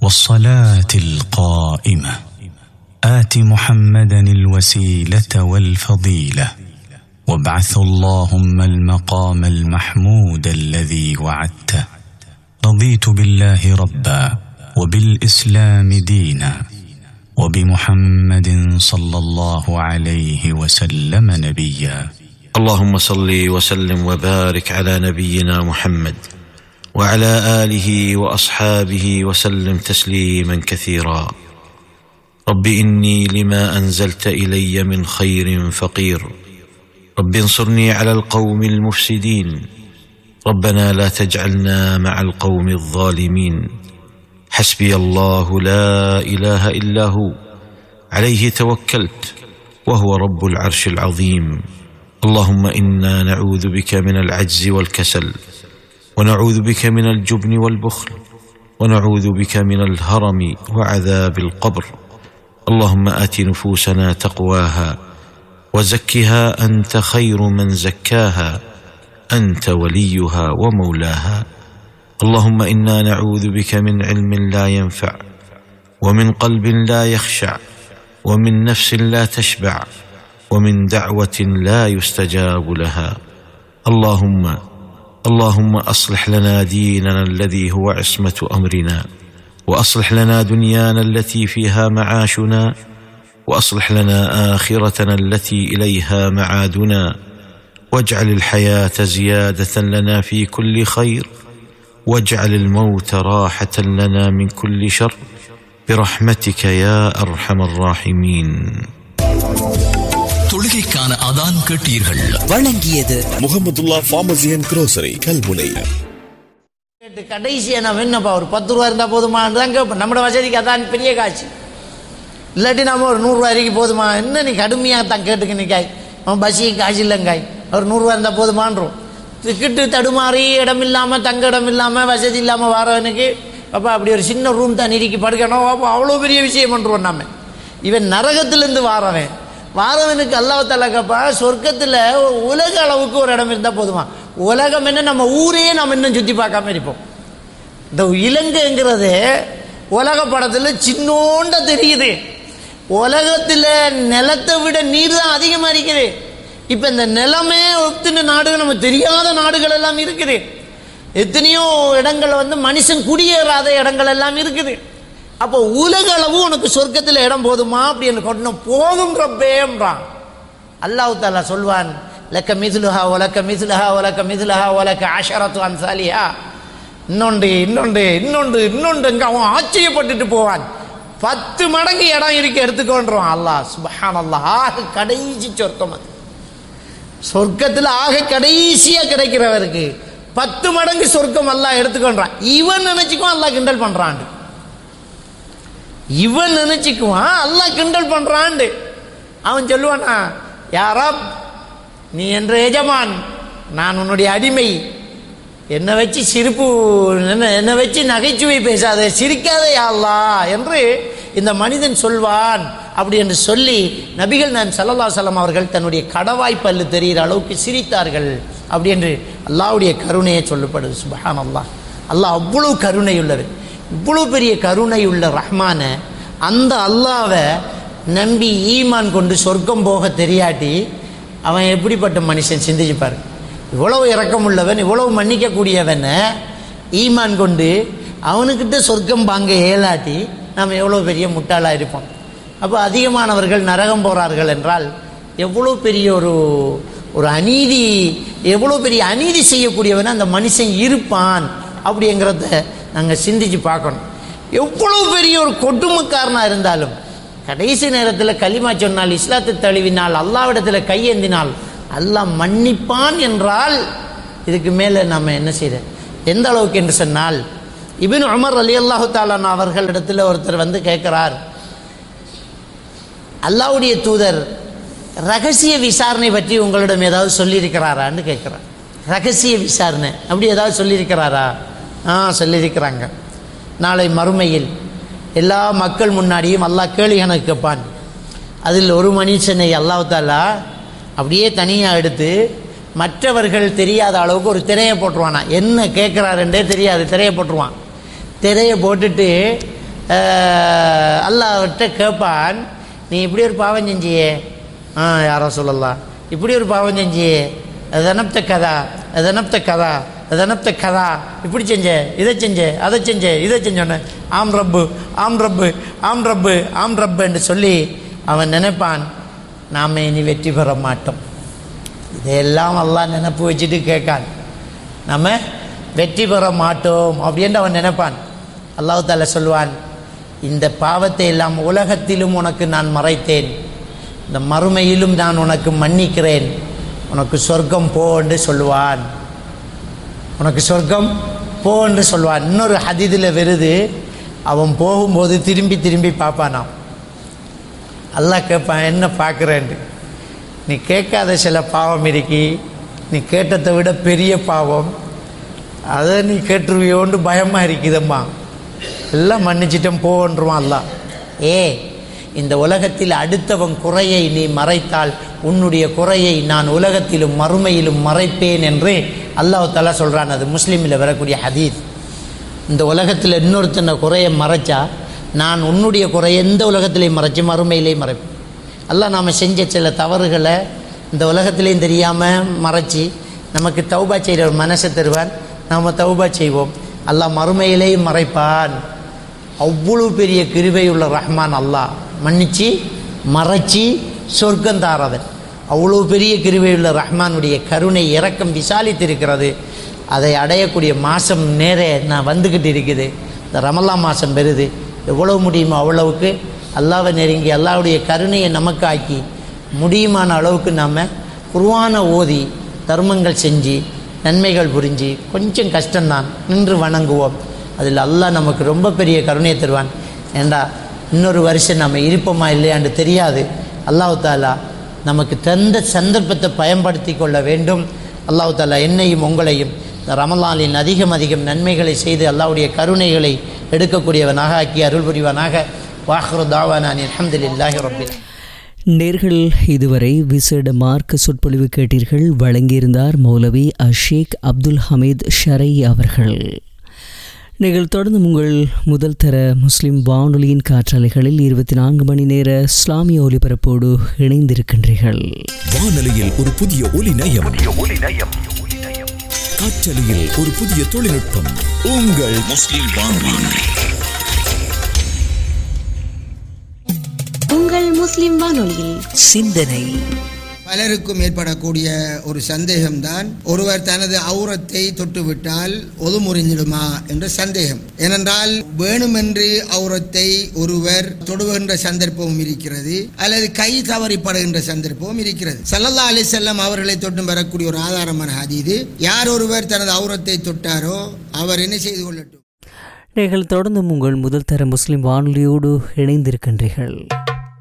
والصلاه القائمه ات محمدا الوسيله والفضيله وابعث اللهم المقام المحمود الذي وعدته رضيت بالله ربا وبالاسلام دينا وبمحمد صلى الله عليه وسلم نبيا اللهم صل وسلم وبارك على نبينا محمد وعلى اله واصحابه وسلم تسليما كثيرا رب اني لما انزلت الي من خير فقير رب انصرني على القوم المفسدين ربنا لا تجعلنا مع القوم الظالمين حسبي الله لا اله الا هو عليه توكلت وهو رب العرش العظيم اللهم انا نعوذ بك من العجز والكسل ونعوذ بك من الجبن والبخل ونعوذ بك من الهرم وعذاب القبر اللهم ات نفوسنا تقواها وزكها انت خير من زكاها انت وليها ومولاها اللهم انا نعوذ بك من علم لا ينفع ومن قلب لا يخشع ومن نفس لا تشبع ومن دعوه لا يستجاب لها اللهم اللهم اصلح لنا ديننا الذي هو عصمه امرنا واصلح لنا دنيانا التي فيها معاشنا واصلح لنا اخرتنا التي اليها معادنا واجعل الحياه زياده لنا في كل خير واجعل الموت راحه لنا من كل شر برحمتك يا ارحم الراحمين தொழுகைக்கான அதான் கேட்டீர்கள் வழங்கியது Mohamedullah pharmacy and grocery Kalmunai கேட்டு கடைசியா நம்ம என்னப்பா ஒரு பத்து ரூபா இருந்தால் போதுமான்னு தான் கேட்போம் நம்மளோட வசதிக்கு அதான் பெரிய காட்சி இல்லாட்டி நம்ம ஒரு நூறுரூவா வரைக்கும் போதுமா என்ன நீ கடுமையாக தான் கேட்டுக்கு நிற்காய் அவன் பஸ்ஸுக்கு காசு இல்லைங்காய் ஒரு நூறுரூவா இருந்தால் போதுமான்றோம் டிக்கெட்டு தடுமாறி இடம் இல்லாமல் தங்க இடம் இல்லாமல் வசதி இல்லாமல் வரவனுக்கு அப்பா அப்படி ஒரு சின்ன ரூம் தான் இறுக்கி படுக்கணும் அப்போ அவ்வளோ பெரிய விஷயம் பண்ணுறோம் நம்ம இவன் நரகத்திலேருந்து வாரவன் வாரவனுக்கு அல்லாஹாலக்கப்பா சொர்க்கத்தில் உலக அளவுக்கு ஒரு இடம் இருந்தால் போதுமா உலகம் என்ன நம்ம ஊரையே நம்ம இன்னும் சுற்றி பார்க்காம இருப்போம் இந்த இலங்கைங்கிறது உலக படத்தில் சின்னோண்ட தெரியுது உலகத்தில் நிலத்தை விட நீர் தான் அதிகமாக இருக்குது இப்போ இந்த நிலமே ஒத்துன நாடுகள் நம்ம தெரியாத நாடுகள் எல்லாம் இருக்குது எத்தனையோ இடங்கள் வந்து மனுஷன் குடியேறாத இடங்கள் எல்லாம் இருக்குது அப்போ உலக அளவு உனக்கு சொர்க்கத்தில் இடம் போதுமா அப்படின்னு கொண்டு போதும் ரப்பேன்றான் அல்லாஹ் தாலா சொல்வான் லக்க மிதுலுஹா ஒலக்க மிதுலுஹா ஒலக்க மிதுலுஹா ஒலக்க ஆஷரத்து அன்சாலியா இன்னொன்று இன்னொன்று இன்னொன்று இன்னொன்று அவன் ஆச்சரியப்பட்டுட்டு போவான் பத்து மடங்கு இடம் இருக்கு எடுத்துக்கொண்டுருவான் அல்லாஹ் சுபஹான் அல்லாஹ் ஆக கடைசி சொர்க்கம் அது சொர்க்கத்தில் ஆக கடைசியாக கிடைக்கிறவருக்கு பத்து மடங்கு சொர்க்கம் அல்லாஹ் எடுத்துக்கொண்டான் இவன் நினைச்சுக்கும் அல்லாஹ் கிண்டல் பண்றான் இவன் நினைச்சுக்குவான் அல்லாஹ் கிண்டல் பண்றான் அவன் சொல்லுவானா யாரா நீ என்ற எஜமான் நான் உன்னுடைய அடிமை என்னை வச்சு சிரிப்பு என்ன என்னை வச்சு நகைச்சுவை பேசாத சிரிக்காத யாழ்லா என்று இந்த மனிதன் சொல்வான் அப்படி என்று சொல்லி நபிகள் நான் சல்லல்லா சலம் அவர்கள் தன்னுடைய கடவாய் பல்லு தெரிகிற அளவுக்கு சிரித்தார்கள் அப்படி என்று அல்லாவுடைய கருணையை சொல்லப்படுது சுபஹான் அல்லாஹ் அல்லாஹ் அவ்வளவு கருணை உள்ளவர் இவ்வளவு பெரிய கருணை உள்ள ரஹ்மான அந்த அல்லாவை நம்பி ஈமான் கொண்டு சொர்க்கம் போக தெரியாட்டி அவன் எப்படிப்பட்ட மனுஷன் சிந்திச்சுப்பார் இவ்வளவு இரக்கம் உள்ளவன் இவ்வளவு மன்னிக்கக்கூடியவன் ஈமான் கொண்டு அவனுக்கிட்ட சொர்க்கம் பாங்க ஏலாட்டி நாம் எவ்வளோ பெரிய முட்டாளாக இருப்போம் அப்போ அதிகமானவர்கள் நரகம் போகிறார்கள் என்றால் எவ்வளோ பெரிய ஒரு ஒரு அநீதி எவ்வளோ பெரிய அநீதி செய்யக்கூடியவன் அந்த மனுஷன் இருப்பான் அப்படிங்கிறத நாங்கள் சிந்திச்சு பார்க்கணும் எவ்வளோ பெரிய ஒரு கொடுமைக்காரனாக இருந்தாலும் கடைசி நேரத்தில் களிமா சொன்னால் இஸ்லாத்தை தழுவினால் அல்லாவிடத்தில் கையேந்தினால் அல்லாஹ் மன்னிப்பான் என்றால் இதுக்கு மேலே நம்ம என்ன செய்ய எந்த அளவுக்கு என்று சொன்னால் இபின் உமர் அலி அல்லாஹு தாலான் அவர்களிடத்தில் ஒருத்தர் வந்து கேட்குறார் அல்லாவுடைய தூதர் ரகசிய விசாரணை பற்றி உங்களிடம் ஏதாவது சொல்லியிருக்கிறாரான்னு கேட்குறார் ரகசிய விசாரணை அப்படி ஏதாவது சொல்லியிருக்கிறாரா ஆ சொல்லியிருக்கிறாங்க நாளை மறுமையில் எல்லா மக்கள் முன்னாடியும் அல்லாஹ் கேள்வி கணக்கு கேட்பான் அதில் ஒரு மனுஷனை அல்லாஹ் தாலா அப்படியே தனியாக எடுத்து மற்றவர்கள் தெரியாத அளவுக்கு ஒரு திரையை போட்டுருவானா என்ன கேட்குறாருன்றே தெரியாது திரையை போட்டுருவான் திரையை போட்டுட்டு அஹ், அல்லாஹ்விட்ட கேட்பான் நீ இப்படி ஒரு பாவம் செஞ்சியே ஆ யாரோ சொல்லலாம் இப்படி ஒரு பாவம் செஞ்சியே அதனப்த கதா அதனப்த கதா அதனப்த கதா இப்படி செஞ்ச இதை செஞ்ச அதை செஞ்ச இதை செஞ்சோன்னு ஆம் ரப்பு ஆம் ரப்பு ஆம் ரப்பு ஆம் ரப்புன்னு சொல்லி அவன் நினைப்பான் நாம் இனி வெற்றி பெற மாட்டோம் இதையெல்லாம் அல்லாஹ் நினப்பு வச்சுட்டு கேட்கான் நம்ம வெற்றி பெற மாட்டோம் அப்படின்னு அவன் நினைப்பான் அல்லாஹ் தாலா சொல்வான் இந்த பாவத்தை எல்லாம் உலகத்திலும் உனக்கு நான் மறைத்தேன் இந்த மறுமையிலும் நான் உனக்கு மன்னிக்கிறேன் உனக்கு சொர்க்கம் போ என்று சொல்லுவான் உனக்கு சொர்க்கம் போ என்று சொல்வான் இன்னொரு ஹதீதில் வருது அவன் போகும்போது திரும்பி திரும்பி பார்ப்பானாம் அல்லாஹ் கேட்பான் என்ன பார்க்குறேன்ட்டு நீ கேட்காத சில பாவம் இருக்கி நீ கேட்டதை விட பெரிய பாவம் அதை நீ கேட்டுருவியோண்டு பயமாக இருக்குதம்மா எல்லாம் மன்னிச்சிட்டேன் போன்றுவான் அல்லாஹ் ஏ இந்த உலகத்தில் அடுத்தவன் குறையை நீ மறைத்தால் உன்னுடைய குறையை நான் உலகத்திலும் மறுமையிலும் மறைப்பேன் என்று அல்லாஹ் தலா சொல்கிறான் அது முஸ்லீமில் வரக்கூடிய ஹதீஸ் இந்த உலகத்தில் இன்னொருத்தனை குறையை மறைச்சா நான் உன்னுடைய குறையை எந்த உலகத்திலையும் மறைச்சு மறுமையிலையும் மறைப்பேன் அல்லாஹ் நாம் செஞ்ச சில தவறுகளை இந்த உலகத்திலையும் தெரியாமல் மறைச்சி நமக்கு தௌபா செய்கிற ஒரு மனசை தருவான் நாம் தௌபா செய்வோம் அல்லாஹ் மறுமையிலேயும் மறைப்பான் அவ்வளோ பெரிய கிருபை உள்ள ரஹ்மான் அல்லாஹ் மன்னிச்சு மறைச்சி சொர்க்கம் தாரவன் அவ்வளோ பெரிய கிருபை உள்ள ரஹ்மானுடைய கருணை இரக்கம் விசாலித்திருக்கிறது அதை அடையக்கூடிய மாதம் நேரே நான் வந்துக்கிட்டு இருக்குது இந்த ரமல்லா மாதம் பெறுது எவ்வளவு முடியுமோ அவ்வளவுக்கு அல்லாவை நெருங்கி அல்லாவுடைய கருணையை நமக்கு ஆக்கி முடியுமான அளவுக்கு நாம் குருவான ஓதி தர்மங்கள் செஞ்சு நன்மைகள் புரிஞ்சு கொஞ்சம் கஷ்டம்தான் நின்று வணங்குவோம் அதில் அல்லாஹ் நமக்கு ரொம்ப பெரிய கருணையை தருவான் ஏண்டா இன்னொரு வருஷம் நம்ம இருப்போமா இல்லையான்னு தெரியாது அல்லாஹ் தாலா நமக்கு தந்த சந்தர்ப்பத்தை பயன்படுத்தி கொள்ள வேண்டும் அல்லாஹ் தாலா என்னையும் உங்களையும் இந்த ரமலானின் அதிகம் அதிகம் நன்மைகளை செய்து அல்லாஹ்வுடைய கருணைகளை எடுக்கக்கூடியவனாக ஆக்கி அருள் புரிவானாக வாஹ்ரு தாவானான் அல்ஹம்துலில்லாஹி ரப்பில் நேர்கள் இதுவரை விசேட மார்க்க சொற்பொழிவு கேட்டீர்கள் வழங்கியிருந்தார் மௌலவி அஷேக் அப்துல் ஹமீத் ஷரை அவர்கள் நீங்கள் தொடர்ந்து உங்கள் முதல் தர முஸ்லிம் வானொலியின் காற்றாலைகளில் இருபத்தி நான்கு மணி நேர இஸ்லாமிய ஒலிபரப்போடு இணைந்திருக்கின்றீர்கள் வானொலியில் ஒரு புதிய ஒலி நயம் காற்றலையில் ஒரு புதிய தொழில்நுட்பம் உங்கள் முஸ்லிம் வானொலி உங்கள் முஸ்லிம் வானொலியில் சிந்தனை பலருக்கும் ஏற்படக்கூடிய ஒரு சந்தேகம்தான் ஒருவர் தனது அவுரத்தை தொட்டுவிட்டால் ஒது முறிஞ்சிடுமா என்ற சந்தேகம் ஏனென்றால் வேணுமென்று அவுரத்தை ஒருவர் தொடுகின்ற சந்தர்ப்பமும் இருக்கிறது அல்லது கை தவறிப்படுகின்ற சந்தர்ப்பமும் இருக்கிறது சல்லல்லா அலி செல்லம் அவர்களை தொட்டும் வரக்கூடிய ஒரு ஆதாரமான ஹதீது யார் ஒருவர் தனது அவுரத்தை தொட்டாரோ அவர் என்ன செய்து கொள்ளட்டும் நீங்கள் தொடர்ந்து உங்கள் முதல் தர முஸ்லிம் வானொலியோடு இணைந்திருக்கின்றீர்கள்